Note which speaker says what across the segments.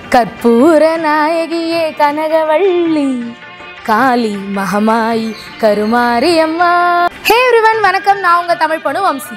Speaker 1: கற்பூர நாயகியே கனகவள்ளி காளி மகமாயி கருமாரி அம்மா ஹே எவ்ரிவன் வணக்கம் நான் உங்க தமிழ் பொண்ணு வம்சி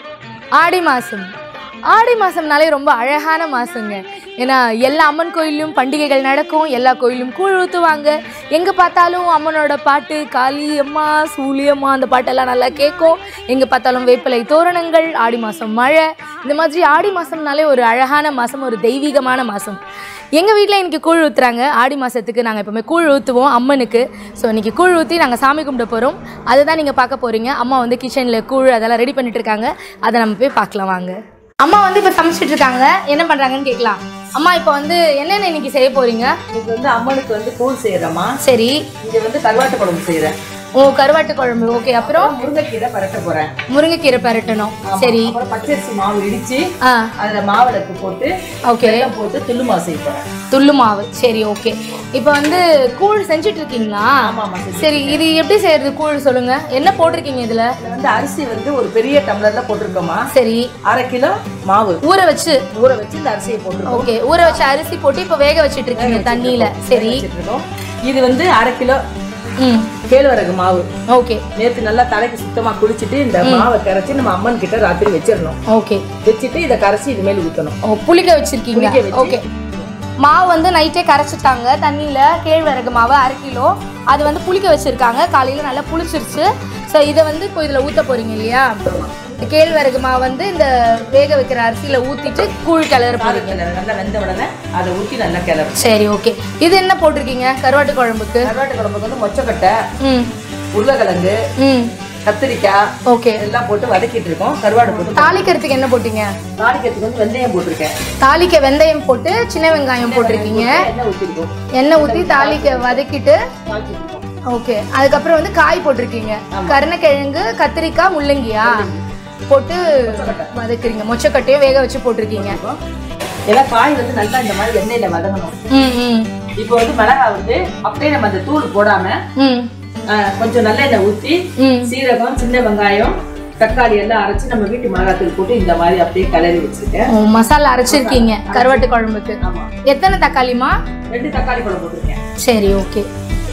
Speaker 1: ஆடி மாதம் ஆடி மாதம்னாலே ரொம்ப அழகான மாதங்க ஏன்னா எல்லா அம்மன் கோயிலும் பண்டிகைகள் நடக்கும் எல்லா கோயிலும் கூழ் ஊற்றுவாங்க எங்கே பார்த்தாலும் அம்மனோட பாட்டு காளி அம்மா சூலியம்மா அந்த பாட்டெல்லாம் நல்லா கேட்கும் எங்கே பார்த்தாலும் வேப்பிலை தோரணங்கள் ஆடி மாதம் மழை இந்த மாதிரி ஆடி மாதம்னாலே ஒரு அழகான மாதம் ஒரு தெய்வீகமான மாதம் எங்கள் வீட்டில் இன்றைக்கி கூழ் ஊற்றுறாங்க ஆடி மாதத்துக்கு நாங்கள் எப்போவுமே கூழ் ஊற்றுவோம் அம்மனுக்கு ஸோ இன்றைக்கி கூழ் ஊற்றி நாங்கள் சாமி கும்பிட போகிறோம் அதுதான் நீங்கள் பார்க்க போகிறீங்க அம்மா வந்து கிச்சனில் கூழ் அதெல்லாம் ரெடி பண்ணிட்டு இருக்காங்க அதை நம்ம போய் பார்க்கலாம் வாங்க அம்மா வந்து இப்போ சமைச்சிட்டு இருக்காங்க என்ன பண்ணுறாங்கன்னு கேட்கலாம் அம்மா இப்போ வந்து என்னென்ன இன்னைக்கு செய்ய போகிறீங்க
Speaker 2: இது வந்து அம்மனுக்கு வந்து கூழ் செய்யறோமா
Speaker 1: சரி
Speaker 2: இங்க வந்து கருவாட்டு குழம்பு செய்யறேன்
Speaker 1: ஓ கருவாட்டு குழம்பு ஓகே அப்புறம்
Speaker 2: முருங்கைக்கீரை பரட்ட போறேன்
Speaker 1: முருங்கைக்கீரை பரட்டணும் சரி
Speaker 2: அப்புறம் பச்சரிசி மாவு இடிச்சு
Speaker 1: ஆ
Speaker 2: அதுல மாவிளக்கு போட்டு
Speaker 1: ஓகே
Speaker 2: வெல்லம் போட்டு துள்ளு மாவு செய்ய போறேன்
Speaker 1: துள்ளு மாவு சரி ஓகே இப்போ வந்து கூழ் செஞ்சுட்டு இருக்கீங்களா
Speaker 2: ஆமா ஆமா செஞ்சு.
Speaker 1: சரி இது எப்படி செய்யறது கூழ் சொல்லுங்க என்ன போட்டிருக்கீங்க இதுல
Speaker 2: இதுல வந்து அரிசி வந்து ஒரு பெரிய டம்ளர்ல போட்டிருக்கோமா
Speaker 1: சரி
Speaker 2: அரை கிலோ மாவு
Speaker 1: ஊற வச்சு
Speaker 2: ஊற வச்சு இந்த அரிசியை போட்டிருக்கோம்
Speaker 1: ஓகே ஊற வச்ச அரிசி போட்டு இப்போ வேக வச்சிட்டு இருக்கீங்க தண்ணியில சரி
Speaker 2: வச்சிட்டு இருக்கோம். இது வந்து அரை கிலோ
Speaker 1: ம்
Speaker 2: கேழ்வரகு மாவு
Speaker 1: ஓகே
Speaker 2: நேத்து நல்லா தலைக்கு சுத்தமா குடிச்சிட்டு இந்த மாவை கரைச்சி நம்ம அம்மன் கிட்ட ராத்திரி வச்சிடணும்
Speaker 1: ஓகே
Speaker 2: வச்சுட்டு இதை கரைச்சி இது மேல ஊத்தணும்
Speaker 1: ஓ புளிக்க வச்சிருக்கீங்க
Speaker 2: புளிக்க வச்சு.
Speaker 1: ஓகே மாவு வந்து நைட்டே கரைச்சிட்டாங்க தண்ணியில கேழ்வரகு மாவு அரை கிலோ அது வந்து புளிக்க வச்சிருக்காங்க காலையில நல்லா புளிச்சிருச்சு ஸோ இதை வந்து இப்போ இதில் ஊற்ற போறீங்க இல்லையா இந்த கேழ்வரகு மாவு வந்து இந்த வேக வைக்கிற அரிசியில ஊத்திட்டு கூழ் கிளற போறீங்க
Speaker 2: கிளறு. நல்லா வெந்த உடனே அதை ஊத்தி நல்லா கிளறு
Speaker 1: சரி ஓகே இது என்ன போட்டிருக்கீங்க கருவாட்டு குழம்புக்கு
Speaker 2: கருவாட்டு குழம்புக்கு வந்து மொச்சக்கட்டை
Speaker 1: ம்
Speaker 2: உருளைக்கிழங்கு
Speaker 1: ம்
Speaker 2: கத்திரிக்காய்
Speaker 1: ஓகே
Speaker 2: எல்லாம் போட்டு வதக்கிட்டு இருக்கோம் கருவாடு போட்டு
Speaker 1: தாளிக்கிறதுக்கு என்ன போட்டீங்க
Speaker 2: தாளிக்கிறதுக்கு வந்து வெந்தயம் போட்டிருக்கேன்
Speaker 1: தாளிக்க வெந்தயம் போட்டு சின்ன வெங்காயம் போட்டிருக்கீங்க
Speaker 2: எண்ணெய் ஊற்றிருக்கோம்
Speaker 1: எண்ணெய் ஊற்றி தாளிக்க வதக்கிட்டு
Speaker 2: தாளிச்சிருக்கோம்
Speaker 1: ஓகே அதுக்கப்புறம் வந்து காய் போட்டிருக்கீங்க கருணக்கிழங்கு கத்திரிக்காய் முள்ளங்கியா போட்டு வதக்குறீங்க மொச்சக்கட்டையும் வேக வச்சு போட்டிருக்கீங்க
Speaker 2: எல்லாம் காய் வந்து நல்லா இந்த மாதிரி எண்ணெயில வதங்கணும்
Speaker 1: ம் ம்
Speaker 2: இப்போ வந்து மிளகாய் வந்து அப்படியே நம்ம அந்த தூள் போடாம
Speaker 1: ம்
Speaker 2: ஆஹ், கொஞ்சம் நல்லெண்ணெய் ஊற்றி
Speaker 1: ம்
Speaker 2: சீரகம் சின்ன வெங்காயம் தக்காளி எல்லாம் அரைச்சு நம்ம வீட்டு மிளகாத்தூள் போட்டு இந்த மாதிரி அப்படியே கிளறி வச்சிருக்கேன்
Speaker 1: ஓ, மசாலா அரைச்சிருக்கீங்க கருவாட்டு குழம்புக்கு
Speaker 2: ஆமா
Speaker 1: எத்தனை தக்காளிமா
Speaker 2: ரெண்டு தக்காளி பழம் போட்டிருக்கேன்
Speaker 1: சரி ஓகே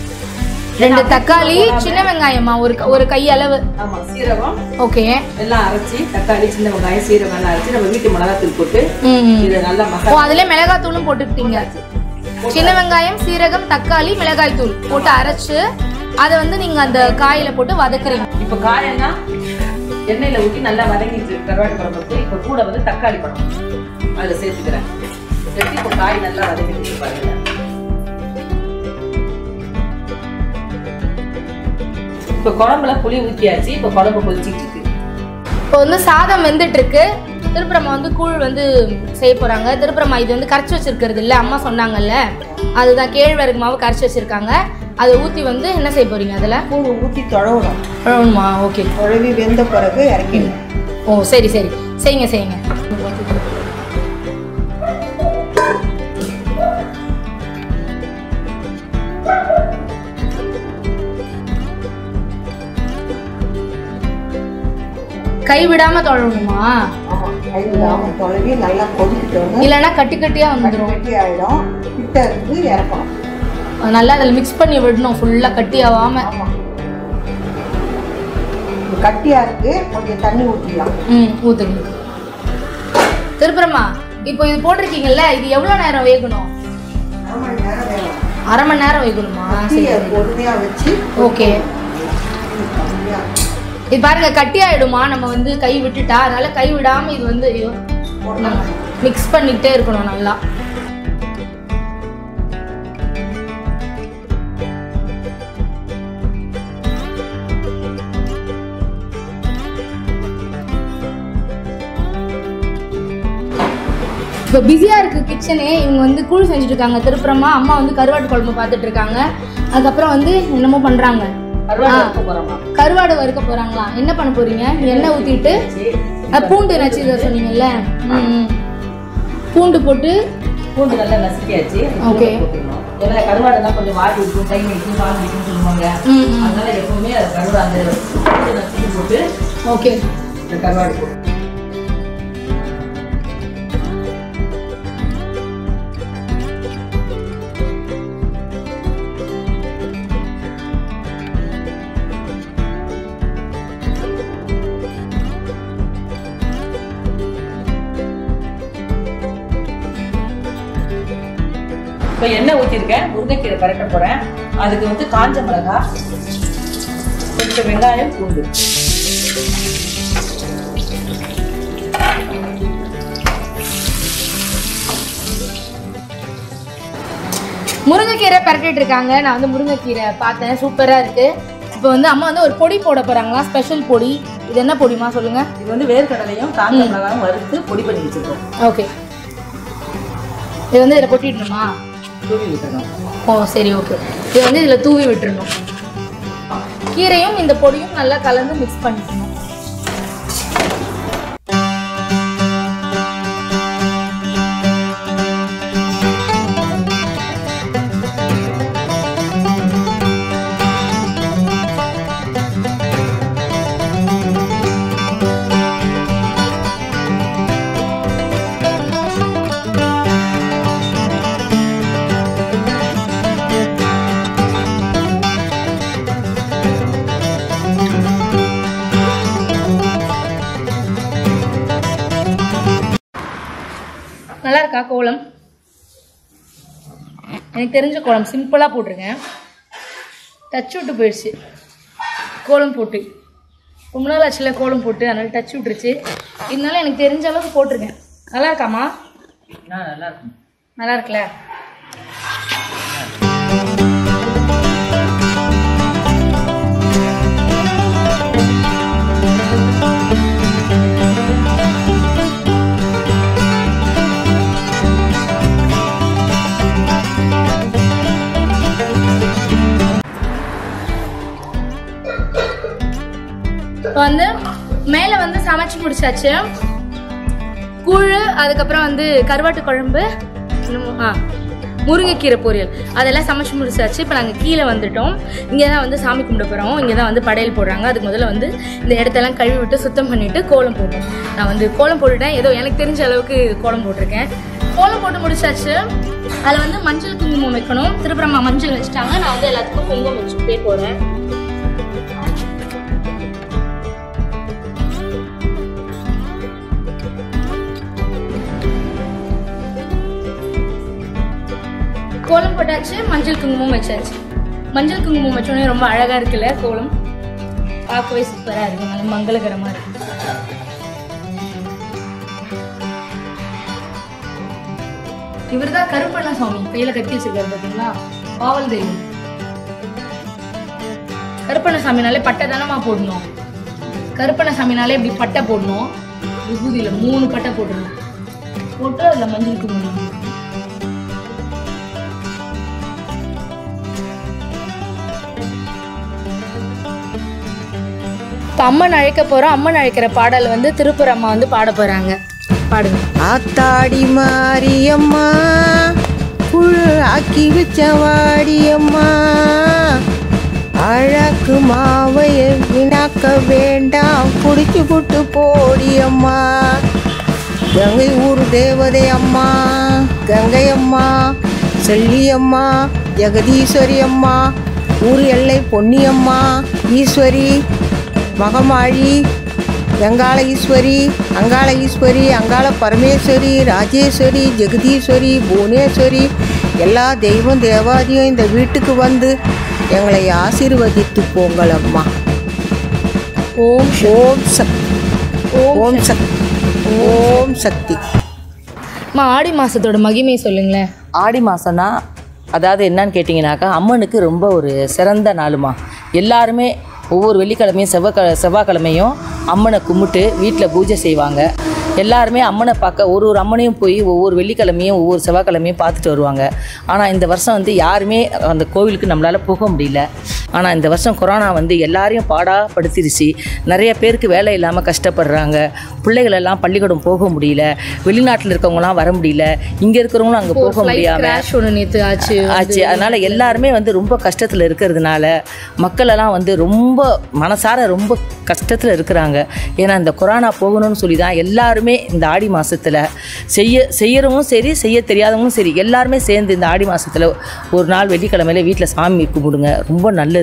Speaker 1: ரெண்டு தக்காளி சின்ன வெங்காயமா ஒரு க- ஒரு கை அளவு
Speaker 2: ஆமா சீரகம்
Speaker 1: ஓகே
Speaker 2: எல்லாம் அரைச்சி தக்காளி சின்ன வெங்காயம் சீரகம் எல்லாம் அரைச்சு நம்ம வீட்டு மிளகாத்தூள் போட்டு
Speaker 1: ம் ம்.
Speaker 2: இதை நல்லா
Speaker 1: ஓ
Speaker 2: மசாலா
Speaker 1: அதுல மிளகாய் தூளும் போட்டுக்கிட்டீங்க சின்ன வெங்காயம் சீரகம் தக்காளி மிளகாய் தூள் போட்டு அரைச்சு அதை வந்து நீங்க அந்த காயில போட்டு வதக்குறீங்க
Speaker 2: இப்போ காயெல்லாம் எண்ணெயில ஊற்றி நல்லா வதங்கிட்டு இருக்கு கருவாட்டு குழம்புக்கு இப்போ கூட வந்து தக்காளி பழம் அதில் சேர்த்துக்கிறேன் சேர்த்து இப்போ காய் நல்லா வதங்கிட்டு இருக்கு பாருங்க இப்போ குழம்புல புளி ஊற்றியாச்சு இப்போ குழம்பு கொதிச்சிட்டு இருக்கு
Speaker 1: இப்போ வந்து சாதம் வெந்துட்டு இருக்கு திருப்புறமா வந்து கூழ் வந்து செய்ய போறாங்க திருப்புறமா இது வந்து கரைச்சி வச்சிருக்கிறது இல்ல அம்மா சொன்னாங்கல்ல அதுதான் கேழ்வரகு மாவு கரைச்சி வச்சிருக்காங்க அதை ஊத்தி வந்து என்ன செய்ய போறீங்க அதுல
Speaker 3: பூவை ஊற்றி தொழவணும்
Speaker 1: குழம்புமா ஓகே
Speaker 3: தொழவி வெந்த பிறகு இறக்கிடணும்
Speaker 1: ஓ சரி சரி செய்யுங்க செய்யுங்க கை விடாம தொழணுமா
Speaker 3: ஆமாம் கை விடாமல் தொலைவி நல்லா கொதிக்கிட்டோன்னு
Speaker 1: இல்லைன்னா கட்டி கட்டியா வந்துடும்
Speaker 3: கட்டி ஆகிடும் கிட்ட இருந்து இறக்கணும்
Speaker 1: நல்லா அதில் மிக்ஸ் பண்ணி விடணும் ஃபுல்லாக கட்டி ஆகாம
Speaker 3: ஆமாம் இது கட்டியாக இருக்கு கொஞ்சம் தண்ணி ஊற்றிக்கலாம்
Speaker 1: ம் ஊற்றுங்க திருப்புறமா இப்போ இது போட்டிருக்கீங்கல்ல இது எவ்வளோ நேரம் வேகணும்
Speaker 3: அரை மணி நேரம் வேணும்
Speaker 1: அரை மணி நேரம் வேகணுமா சரி
Speaker 3: தீயை பொறுமையாக வச்சு
Speaker 1: ஓகே இது பாருங்க கட்டி ஆயிடுமா நம்ம வந்து கை விட்டுட்டா அதனால கை விடாம இது வந்து ஐயோ நம்ம மிக்ஸ் பண்ணிக்கிட்டே இருக்கணும் நல்லா இப்போ பிஸியாக இருக்குது கிச்சனே இவங்க வந்து கூழ் செஞ்சுட்டு இருக்காங்க திருப்புறமா அம்மா வந்து கருவாட்டு குழம்பு பார்த்துட்டு இருக்காங்க அதுக்கப்புறம் வந்து என்னமோ பண்ணுறாங்க
Speaker 2: கருவாடு வறுக்க போறோமா
Speaker 1: கருவாடு வறுக்க போறாங்களா என்ன பண்ண போறீங்க எண்ணெய் ஊத்திட்டு அஹ், பூண்டு நச்சு இதை சொன்னீங்கல்ல ம், ம். பூண்டு போட்டு
Speaker 2: பூண்டு நல்லா நசுக்கியாச்சு
Speaker 1: Okay.
Speaker 2: போட்டுக்கணும். ஏன்னா கருவாடெல்லாம் கொஞ்சம் வாடி இருக்கும் கை நிற்கும் கால் நிற்கும் சொல்லுவாங்க
Speaker 1: ம், ம்.
Speaker 2: அதனால எப்பவுமே அது கருவாடு அந்த பூண்டு நசுக்கி போட்டு
Speaker 1: ஓகே
Speaker 2: இந்த கருவாடு போட்டு இப்போ எண்ணெய் ஊற்றிருக்கேன் முருங்கைக்கீரை பரட்ட போகிறேன் அதுக்கு வந்து காஞ்ச மிளகா கொஞ்சம் வெங்காயம் பூண்டு
Speaker 1: முருங்கைக்கீரை பரட்டிட்டு இருக்காங்க நான் வந்து முருங்கைக்கீரை பார்த்தேன் சூப்பராக இருக்கு இப்போ வந்து அம்மா வந்து ஒரு பொடி போட போறாங்களா ஸ்பெஷல் பொடி இது என்ன பொடிமா சொல்லுங்க
Speaker 2: இது வந்து வேர்க்கடலையும் காஞ்ச மிளகாயும் வறுத்து பொடி பண்ணி வச்சிருக்கோம்
Speaker 1: ஓகே இது வந்து இதில் கொட்டிடணுமா
Speaker 2: தூவி விட்டுறணும்
Speaker 1: ஓ சரி ஓகே இது வந்து இதில் தூவி விட்டுறணும் கீரையும் இந்த பொடியும் நல்லா கலந்து மிக்ஸ் பண்ணிக்கணும் நல்லா இருக்கா கோலம் எனக்கு தெரிஞ்ச கோலம் சிம்பிளாக போட்டிருக்கேன் டச் விட்டு போயிடுச்சு கோலம் போட்டு ரொம்ப நாள் ஆச்சுல கோலம் போட்டு அதனால டச் விட்டுருச்சு இருந்தாலும் எனக்கு தெரிஞ்ச அளவுக்கு போட்டிருக்கேன் நல்லா இருக்காமா
Speaker 2: ஆ நல்லா இருக்கும்
Speaker 1: நல்லா இருக்குல்ல இப்போ வந்து மேலே வந்து சமைச்சு முடிச்சாச்சு கூழ் அதுக்கப்புறம் வந்து கருவாட்டு குழம்பு இன்னும் ஆ முருங்கைக்கீரை பொரியல் அதெல்லாம் சமைச்சு முடிச்சாச்சு இப்போ நாங்கள் கீழே வந்துட்டோம் இங்கே தான் வந்து சாமி கும்பிட போகிறோம் இங்கே தான் வந்து படையல் போடுறாங்க அதுக்கு முதல்ல வந்து இந்த இடத்தெல்லாம் கழுவி விட்டு சுத்தம் பண்ணிட்டு கோலம் போட்டோம் நான் வந்து கோலம் போட்டுட்டேன் ஏதோ எனக்கு தெரிஞ்ச அளவுக்கு கோலம் போட்டிருக்கேன் கோலம் போட்டு முடிச்சாச்சு அதில் வந்து மஞ்சள் குங்குமம் வைக்கணும் திருப்புறமா மஞ்சள் வச்சுட்டாங்க நான் வந்து எல்லாத்துக்கும் குங்குமம் வச்சுக்கிட்டே போகிறேன் கோலம் போட்டாச்சு மஞ்சள் குங்குமம் வச்சாச்சு மஞ்சள் குங்குமம் வச்சோடனே ரொம்ப அழகா இருக்குல்ல கோலம் பார்க்கவே சூப்பரா இருக்கு நல்ல மங்களகரமா இருக்கு இவர்தான் கருப்பண்ண சுவாமி கையில கட்டி வச்சிருக்காரு பாத்தீங்களா பாவல் தெய்வம் கருப்பண்ண சாமினாலே பட்டை தானமா போடணும் கருப்பண்ண சாமினாலே இப்படி பட்டை போடணும் விபூதியில மூணு பட்டை போட்டுருணும் போட்டு அதுல மஞ்சள் குங்குமம் இப்போ அம்மன் அழைக்க போகிறோம் அம்மன் அழைக்கிற பாடல் வந்து திருப்பூர் அம்மா வந்து பாட போகிறாங்க பாடுங்க
Speaker 3: ஆத்தாடி மாரியம்மா புழு ஆக்கி வச்ச வாடியம்மா அழகு மாவைய வினாக்க வேண்டாம் குடிச்சு புட்டு போடியம்மா கங்கை ஊர் தேவதை அம்மா கங்கை அம்மா செல்லியம்மா ஜெகதீஸ்வரி அம்மா ஊர் எல்லை பொன்னியம்மா ஈஸ்வரி மகமாழி வெங்காள ஈஸ்வரி அங்காள ஈஸ்வரி அங்காள பரமேஸ்வரி ராஜேஸ்வரி ஜெகதீஸ்வரி புவனேஸ்வரி எல்லா தெய்வம் தேவாதியும் இந்த வீட்டுக்கு வந்து எங்களை ஆசீர்வதித்து போங்கள் அம்மா
Speaker 1: ஓம்
Speaker 3: ஓம் சக்தி ஓம் சக்தி ஓம் சக்தி
Speaker 1: அம்மா ஆடி மாசத்தோட மகிமை சொல்லுங்களேன்
Speaker 2: ஆடி மாதம்னா அதாவது என்னன்னு கேட்டிங்கனாக்கா அம்மனுக்கு ரொம்ப ஒரு சிறந்த நாளுமா எல்லாருமே ஒவ்வொரு வெள்ளிக்கிழமையும் செவ்வாய்க்கிழ செவ்வாய்க்கிழமையும் அம்மனை கும்பிட்டு வீட்டில் பூஜை செய்வாங்க எல்லாருமே அம்மனை பார்க்க ஒரு ஒரு அம்மனையும் போய் ஒவ்வொரு வெள்ளிக்கிழமையும் ஒவ்வொரு செவ்வாய்க்கிழமையும் பார்த்துட்டு வருவாங்க ஆனால் இந்த வருஷம் வந்து யாருமே அந்த கோவிலுக்கு நம்மளால் போக முடியல ஆனால் இந்த வருஷம் கொரோனா வந்து எல்லாரையும் பாடாப்படுத்திருச்சு நிறைய பேருக்கு வேலை இல்லாமல் கஷ்டப்படுறாங்க பிள்ளைகள் எல்லாம் பள்ளிக்கூடம் போக முடியல வெளிநாட்டில் இருக்கவங்களாம் வர முடியல இங்கே இருக்கிறவங்களும் அங்கே போக முடியாம
Speaker 1: கிராஷ் ஒன்று நேற்று ஆச்சு
Speaker 2: ஆச்சு அதனால எல்லாருமே வந்து ரொம்ப கஷ்டத்தில் இருக்கிறதுனால மக்கள் எல்லாம் வந்து ரொம்ப மனசார ரொம்ப கஷ்டத்தில் இருக்கிறாங்க ஏன்னா இந்த கொரோனா போகணும்னு சொல்லி தான் எல்லாருமே இந்த ஆடி மாசத்துல செய்ய செய்யறவங்களும் சரி செய்ய தெரியாதவங்களும் சரி எல்லாருமே சேர்ந்து இந்த ஆடி மாசத்துல ஒரு நாள் வெள்ளிக்கிழமையில வீட்டில் சாமி கும்பிடுங்க ரொம்ப நல்லது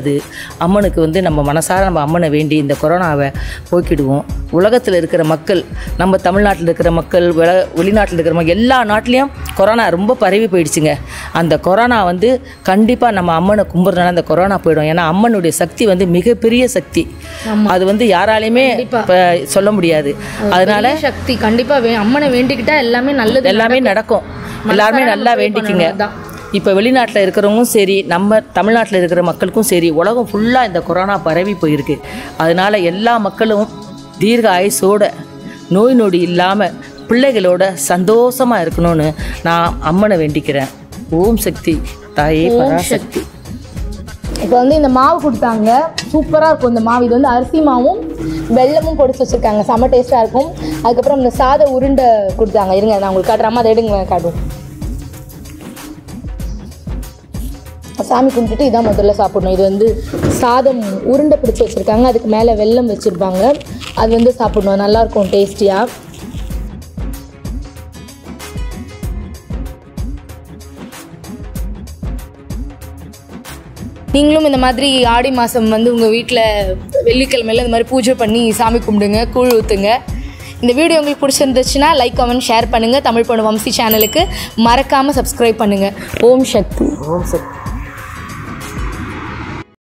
Speaker 2: நல்லது அம்மனுக்கு வந்து நம்ம மனசார நம்ம அம்மனை வேண்டி இந்த கொரோனாவை போக்கிடுவோம் உலகத்தில் இருக்கிற மக்கள் நம்ம தமிழ்நாட்டில் இருக்கிற மக்கள் வெள வெளிநாட்டில் இருக்கிற மக்கள் எல்லா நாட்டிலையும் கொரோனா ரொம்ப பரவி போயிடுச்சுங்க அந்த கொரோனா வந்து கண்டிப்பாக நம்ம அம்மனை கும்பிட்றதுனால அந்த கொரோனா போயிடும் ஏன்னா அம்மனுடைய சக்தி வந்து மிகப்பெரிய சக்தி அது வந்து யாராலையுமே இப்போ சொல்ல முடியாது அதனால
Speaker 1: பெரிய சக்தி கண்டிப்பா வே- அம்மனை வேண்டிக்கிட்டா எல்லாமே நல்லது
Speaker 2: எல்லாமே நடக்கும் எல்லாருமே
Speaker 1: மனசார
Speaker 2: நல்லா
Speaker 1: pray
Speaker 2: வேண்டிக்குங்க
Speaker 1: பண்ணணும், அதான்.
Speaker 2: இப்போ வெளிநாட்டில் இருக்கிறவங்களும் சரி நம்ம தமிழ்நாட்டில் இருக்கிற மக்களுக்கும் சரி உலகம் ஃபுல்லாக இந்த கொரோனா பரவி போயிருக்கு அதனால எல்லா மக்களும் தீர்க்க ஆயுசோட நோய் நொடி இல்லாமல் பிள்ளைகளோட சந்தோஷமாக இருக்கணும்னு நான் அம்மனை வேண்டிக்கிறேன் ஓம் சக்தி தாயே பராசக்தி
Speaker 1: இப்போ வந்து இந்த மாவு கொடுத்தாங்க சூப்பராக இருக்கும் இந்த மாவு இது வந்து அரிசி மாவும் வெல்லமும் பொடிச்சு வச்சுருக்காங்க செம்ம டேஸ்ட்டாக இருக்கும் அதுக்கப்புறம் இந்த சாத உருண்டை கொடுத்தாங்க இருங்க நான் உங்களுக்கு காட்டுறேன் அதை எடுங்க காட்டும் சாமி கும்பிட்டுட்டு இதான் முதல்ல சாப்பிடணும் இது வந்து சாதம் உருண்டை பிடிச்சி வச்சுருக்காங்க அதுக்கு மேலே வெல்லம் வச்சுருப்பாங்க அது வந்து சாப்பிடணும் நல்லாயிருக்கும் டேஸ்டியாக நீங்களும் இந்த மாதிரி ஆடி மாதம் வந்து உங்கள் வீட்டில் வெள்ளிக்கிழமையில இந்த மாதிரி பூஜை பண்ணி சாமி கும்பிடுங்க கூழ் ஊற்றுங்க இந்த வீடியோ உங்களுக்கு பிடிச்சிருந்துச்சுன்னா லைக் கமெண்ட் ஷேர் பண்ணுங்கள் தமிழ் பொண்ணு வம்சி சேனலுக்கு மறக்காமல் சப்ஸ்கிரைப் பண்ணுங்கள் ஓம் சக்தி
Speaker 2: ஓம் சக்தி